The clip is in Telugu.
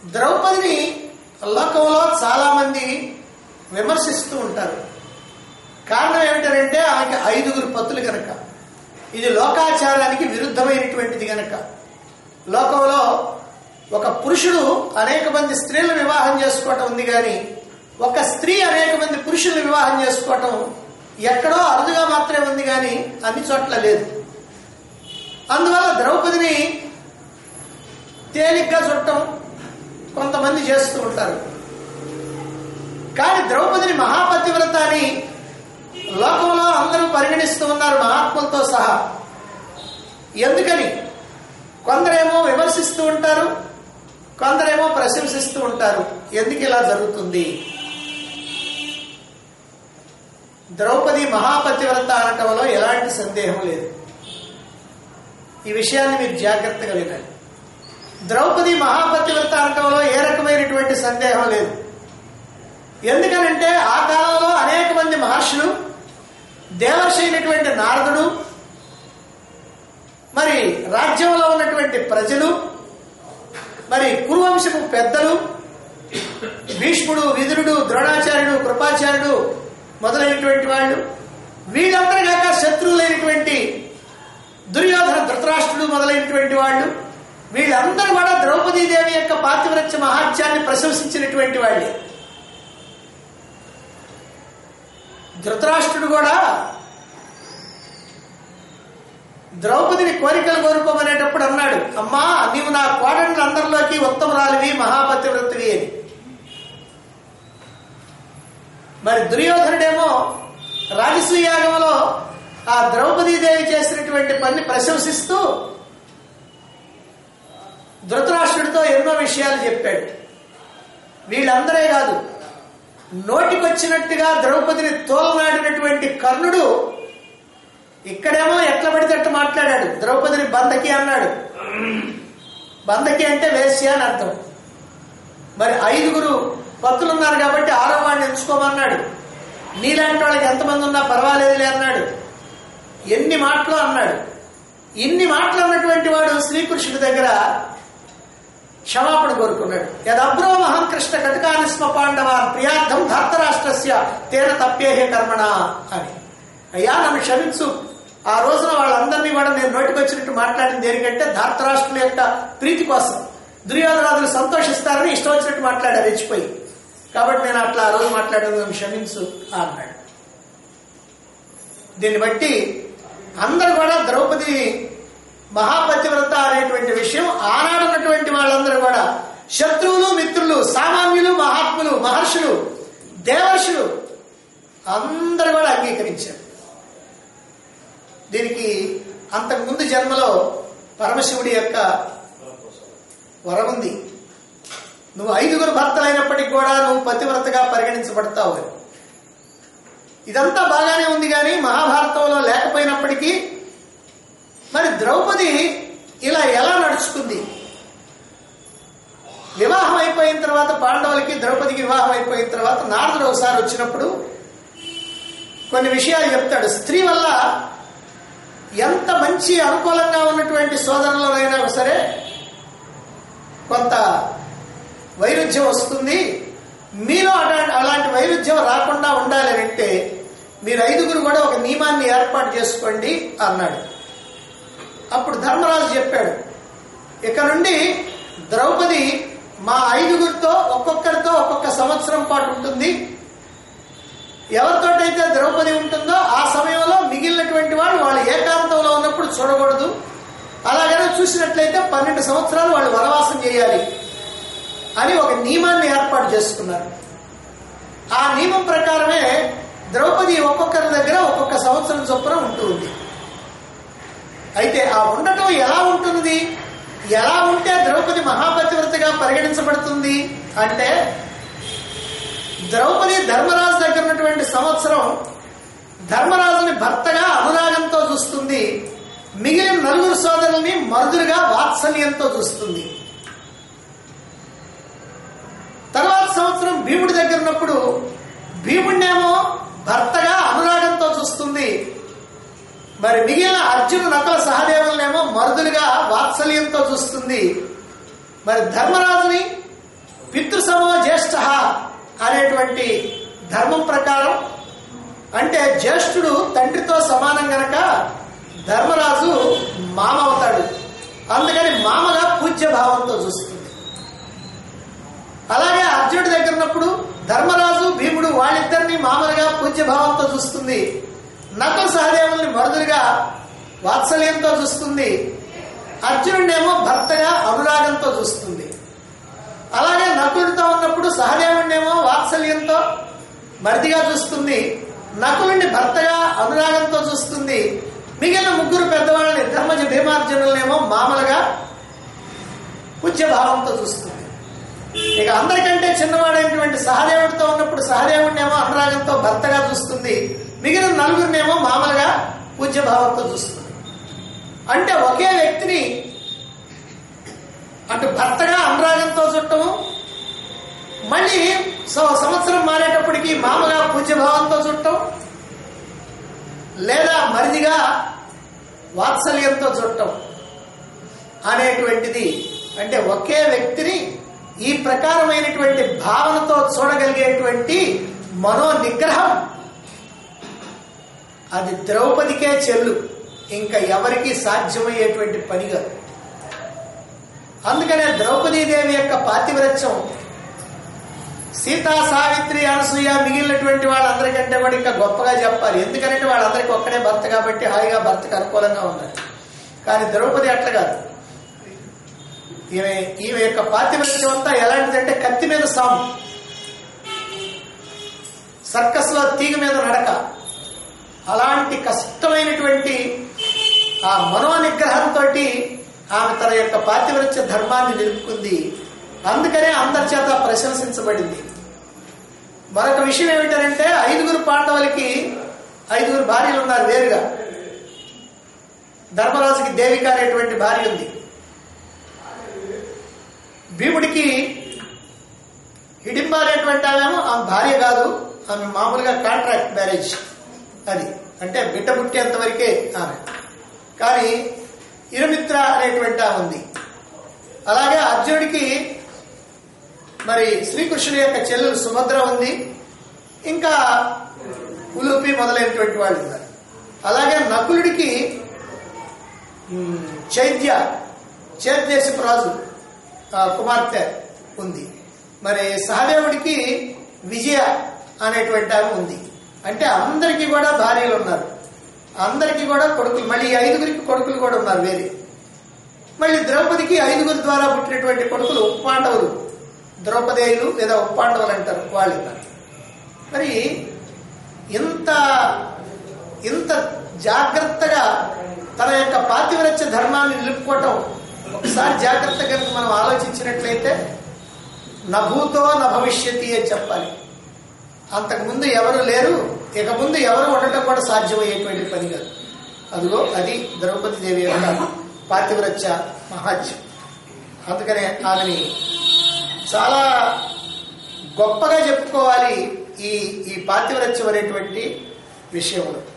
ద్రౌపదిని లోకంలో చాలా మంది విమర్శిస్తూ ఉంటారు కారణం ఏమిటంటే ఆమెకి ఐదుగురు పత్తులు గనక ఇది లోకాచారానికి విరుద్ధమైనటువంటిది గనక లోకంలో ఒక పురుషుడు అనేక మంది స్త్రీలను వివాహం చేసుకోవటం ఉంది కానీ ఒక స్త్రీ అనేక మంది పురుషులను వివాహం చేసుకోవటం ఎక్కడో అరుదుగా మాత్రమే ఉంది కానీ అన్ని చోట్ల లేదు అందువల్ల ద్రౌపదిని తేలిగ్గా చుట్టం కొంతమంది చేస్తూ ఉంటారు కానీ ద్రౌపదిని మహాపతివ్రత అని లోకంలో అందరూ పరిగణిస్తూ ఉన్నారు మహాత్ములతో సహా ఎందుకని కొందరేమో విమర్శిస్తూ ఉంటారు కొందరేమో ప్రశంసిస్తూ ఉంటారు ఎందుకు ఇలా జరుగుతుంది ద్రౌపది మహాపతివ్రత అనటంలో ఎలాంటి సందేహం లేదు ఈ విషయాన్ని మీరు జాగ్రత్తగా వినాలి ద్రౌపది మహాపతివ్రత అనటంలో ఏ రకమైనటువంటి సందేహం లేదు ఎందుకనంటే ఆ కాలంలో అనేక మంది మహర్షులు దేవర్షి అయినటువంటి నారదుడు మరి రాజ్యంలో ఉన్నటువంటి ప్రజలు మరి కురువంశపు పెద్దలు భీష్ముడు విదురుడు ద్రోణాచార్యుడు కృపాచార్యుడు మొదలైనటువంటి వాళ్ళు వీళ్ళందరూ కాక శత్రువులైనటువంటి దుర్యోధన ధృతరాష్ట్రుడు మొదలైనటువంటి వాళ్ళు వీళ్ళందరూ కూడా ద్రౌపదీదేవి యొక్క పాతివ్రత్య మహాత్యాన్ని ప్రశంసించినటువంటి వాళ్ళే ధృతరాష్ట్రుడు కూడా ద్రౌపదిని కోరికలు కోరుకోమనేటప్పుడు అన్నాడు అమ్మా నీవు నా కోడళ్ళందరిలోకి ఉత్తమరాలివి మహాపతివ్రతివి అని మరి దుర్యోధనుడేమో రాజసూయాగంలో ఆ ద్రౌపదీదేవి చేసినటువంటి పని ప్రశంసిస్తూ ధృతరాష్ట్రుడితో ఎన్నో విషయాలు చెప్పాడు వీళ్ళందరే కాదు నోటికొచ్చినట్టుగా ద్రౌపదిని తోలనాడినటువంటి కర్ణుడు ఇక్కడేమో ఎట్లా పడితే అట్లా మాట్లాడాడు ద్రౌపదిని బంధకి అన్నాడు బంధకి అంటే వేశ్య అని అర్థం మరి ఐదుగురు పత్తులు ఉన్నారు కాబట్టి ఆరో వాడిని ఎంచుకోమన్నాడు నీలాంటి వాళ్ళకి ఎంతమంది ఉన్నా పర్వాలేదులే అన్నాడు ఎన్ని మాటలు అన్నాడు ఇన్ని మాటలు అన్నటువంటి వాడు శ్రీకృష్ణుడి దగ్గర క్షమాపణ కోరుకున్నాడు యదబ్రో మహంకృష్ణ కటకానిస్మ పాండవాన్ ప్రియార్థం ధార్తరాష్ట్రస్య తేన తప్పేహే కర్మణ అని అయ్యా నన్ను క్షమించు ఆ రోజున వాళ్ళందరినీ కూడా నేను నోటికొచ్చినట్టు మాట్లాడింది దేనికంటే ధార్తరాష్ట్రుల యొక్క ప్రీతి కోసం దుర్యోధనాదులు సంతోషిస్తారని ఇష్టం వచ్చినట్టు మాట్లాడారు రెచ్చిపోయి కాబట్టి నేను అట్లా ఆ రోజు మాట్లాడేది నన్ను క్షమించు అన్నాడు దీన్ని బట్టి అందరు కూడా ద్రౌపది మహాపతివ్రత అనేటువంటి విషయం ఆనాడున్నటువంటి వాళ్ళందరూ కూడా శత్రువులు మిత్రులు సామాన్యులు మహాత్ములు మహర్షులు దేవర్షులు అందరూ కూడా అంగీకరించారు దీనికి అంతకుముందు జన్మలో పరమశివుడి యొక్క వరం ఉంది నువ్వు ఐదుగురు భర్తలైనప్పటికీ కూడా నువ్వు పతివ్రతగా పరిగణించబడతావు అని ఇదంతా బాగానే ఉంది కానీ మహాభారతంలో లేకపోయినప్పటికీ మరి ద్రౌపది ఇలా ఎలా నడుచుకుంది వివాహం అయిపోయిన తర్వాత పాండవులకి ద్రౌపదికి వివాహం అయిపోయిన తర్వాత నారదుడు ఒకసారి వచ్చినప్పుడు కొన్ని విషయాలు చెప్తాడు స్త్రీ వల్ల ఎంత మంచి అనుకూలంగా ఉన్నటువంటి సోదరులైనా సరే కొంత వైరుధ్యం వస్తుంది మీలో అలా- అలాంటి వైరుధ్యం రాకుండా ఉండాలి అంటే మీరు ఐదుగురు కూడా ఒక నియమాన్ని ఏర్పాటు చేసుకోండి అన్నాడు అప్పుడు ధర్మరాజు చెప్పాడు ఇక నుండి ద్రౌపది మా ఐదుగురితో ఒక్కొక్కరితో ఒక్కొక్క సంవత్సరం పాటు ఉంటుంది ఎవరితోటైతే ద్రౌపది ఉంటుందో ఆ సమయంలో మిగిలినటువంటి వాళ్ళు వాళ్ళు ఏకాంతంలో ఉన్నప్పుడు చూడకూడదు అలాగనే చూసినట్లయితే పన్నెండు సంవత్సరాలు వాళ్ళు వనవాసం చేయాలి అని ఒక నియమాన్ని ఏర్పాటు చేసుకున్నారు ఆ నియమం ప్రకారమే ద్రౌపది ఒక్కొక్కరి దగ్గర ఒక్కొక్క సంవత్సరం చొప్పున ఉంటుంది అయితే ఆ ఉండటం ఎలా ఉంటుంది ఎలా ఉంటే ద్రౌపది మహాపతివ్రతగా పరిగణించబడుతుంది అంటే ద్రౌపది ధర్మరాజు దగ్గర ఉన్నటువంటి సంవత్సరం ధర్మరాజుని భర్తగా అనురాగంతో చూస్తుంది మిగిలిన నలుగురు సోదరుల్ని మరుదులుగా వాత్సల్యంతో చూస్తుంది తర్వాత సంవత్సరం భీముడి దగ్గర ఉన్నప్పుడు భీముడినేమో భర్తగా అనురాగంతో చూస్తుంది మరి మిగిలిన అర్జును నకల సహదేవులనేమో మరుదులుగా వాత్సల్యంతో చూస్తుంది మరి ధర్మరాజుని పితృసమో జ్యేష్ఠ అనేటువంటి ధర్మం ప్రకారం అంటే జ్యేష్ఠుడు తండ్రితో సమానం గనక ధర్మరాజు మామ అవుతాడు అందుకని మామగా పూజ్య భావంతో చూస్తుంది అలాగే అర్జునుడి దగ్గర ఉన్నప్పుడు ధర్మరాజు భీముడు వాళ్ళిద్దరిని మామలుగా పూజ్య భావంతో చూస్తుంది నకుల సహదేవుల్ని మరుదులుగా వాత్సల్యంతో చూస్తుంది అర్జునుడినేమో భర్తగా అనురాగంతో చూస్తుంది అలాగే నకులుడితో ఉన్నప్పుడు సహదేవుడినేమో వాత్సల్యంతో మరిదిగా చూస్తుంది నకులుని భర్తగా అనురాగంతో చూస్తుంది మిగిలిన ముగ్గురు పెద్దవాళ్ళని ధర్మజ భీమార్జునులనేమో మామలుగా పూజ్యభావంతో చూస్తుంది ఇక అందరికంటే చిన్నవాడైనటువంటి సహదేవుడితో ఉన్నప్పుడు సహదేవుడినేమో అనురాగంతో భర్తగా చూస్తుంది మిగిలిన నలుగురినేమో మామలుగా పూజ్యభావంతో చూస్తుంది అంటే ఒకే వ్యక్తిని అటు భర్తగా అనురాగంతో చుట్టము మళ్ళీ సం- సంవత్సరం మారేటప్పటికి మామగా పూజ్యభావంతో చుట్టం లేదా మరిదిగా వాత్సల్యంతో చుట్టం అనేటువంటిది అంటే ఒకే వ్యక్తిని ఈ ప్రకారమైనటువంటి భావనతో చూడగలిగేటువంటి మనో నిగ్రహం అది ద్రౌపదికే చెల్లు ఇంకా ఎవరికి సాధ్యమయ్యేటువంటి పని కాదు అందుకనే ద్రౌపదీదేవి యొక్క పాతివ్రత్యం సీతా సావిత్రి అనసూయ మిగిలినటువంటి వాళ్ళందరికంటే కూడా ఇంకా గొప్పగా చెప్పాలి ఎందుకంటే వాళ్ళందరికీ ఒక్కడే భర్త కాబట్టి హాయిగా భర్తకు అనుకూలంగా ఉన్నారు కానీ ద్రౌపది అట్లా కాదు ఈమె ఈమె యొక్క పాతివ్రత్యం అంతా ఎలాంటిదంటే కత్తి మీద సాము సర్కస్ లో తీగ మీద నడక అలాంటి కష్టమైనటువంటి ఆ మనోనిగ్రహంతో ఆమె తన యొక్క పాతివ్రత్య ధర్మాన్ని నిలుపుకుంది అందుకనే అందరి చేత ప్రశంసించబడింది మరొక విషయం ఏమిటంటే ఐదుగురు పాండవులకి ఐదుగురు భార్యలు ఉన్నారు వేరుగా ధర్మరాజుకి దేవిక అనేటువంటి భార్య ఉంది భీముడికి హిడింబ అనేటువంటి ఆమెమో ఆమె భార్య కాదు ఆమె మామూలుగా కాంట్రాక్ట్ మ్యారేజ్ అది అంటే బిడ్డ పుట్టేంత వరకే ఆమె కానీ ఇరుమిత్ర అనేటువంటి ఆమె ఉంది అలాగే అర్జునుడికి మరి శ్రీకృష్ణుడి యొక్క చెల్లెలు సుభద్ర ఉంది ఇంకా ఉలుపి మొదలైనటువంటి వాళ్ళు ఉన్నారు అలాగే నకులుడికి ఉమ్, చైద్య చైద్యశపు రాజు ఆ, కుమార్తె ఉంది మరి సహదేవుడికి విజయ అనేటువంటి ఆమె ఉంది అంటే అందరికీ కూడా భార్యలు ఉన్నారు అందరికీ కూడా కొడుకులు మళ్ళీ ఈ ఐదుగురికి కొడుకులు కూడా ఉన్నారు వేరే మళ్ళీ ద్రౌపదికి ఐదుగురు ద్వారా పుట్టినటువంటి కొడుకులు ఉప్పాండవులు ద్రౌపదేయులు లేదా ఉప్పాండవులు అంటారు వాళ్ళు ఉన్నారు మరి ఇంత ఇంత జాగ్రత్తగా తన యొక్క పాతివ్రత్య ధర్మాన్ని నిలుపుకోవటం ఒకసారి జాగ్రత్తగా మనం ఆలోచించినట్లయితే నభూతో న భవిష్యతి అని చెప్పాలి అంతకుముందు ఎవరు లేరు ఇక ముందు ఎవరు ఉండటం కూడా సాధ్యమయ్యేటువంటి పని కాదు అదిగో అది ద్రౌపది దేవి యొక్క పాతివ్రత్య మహాత్యం అందుకనే ఆమెని చాలా గొప్పగా చెప్పుకోవాలి ఈ ఈ పాతివ్రత్యం అనేటువంటి విషయంలో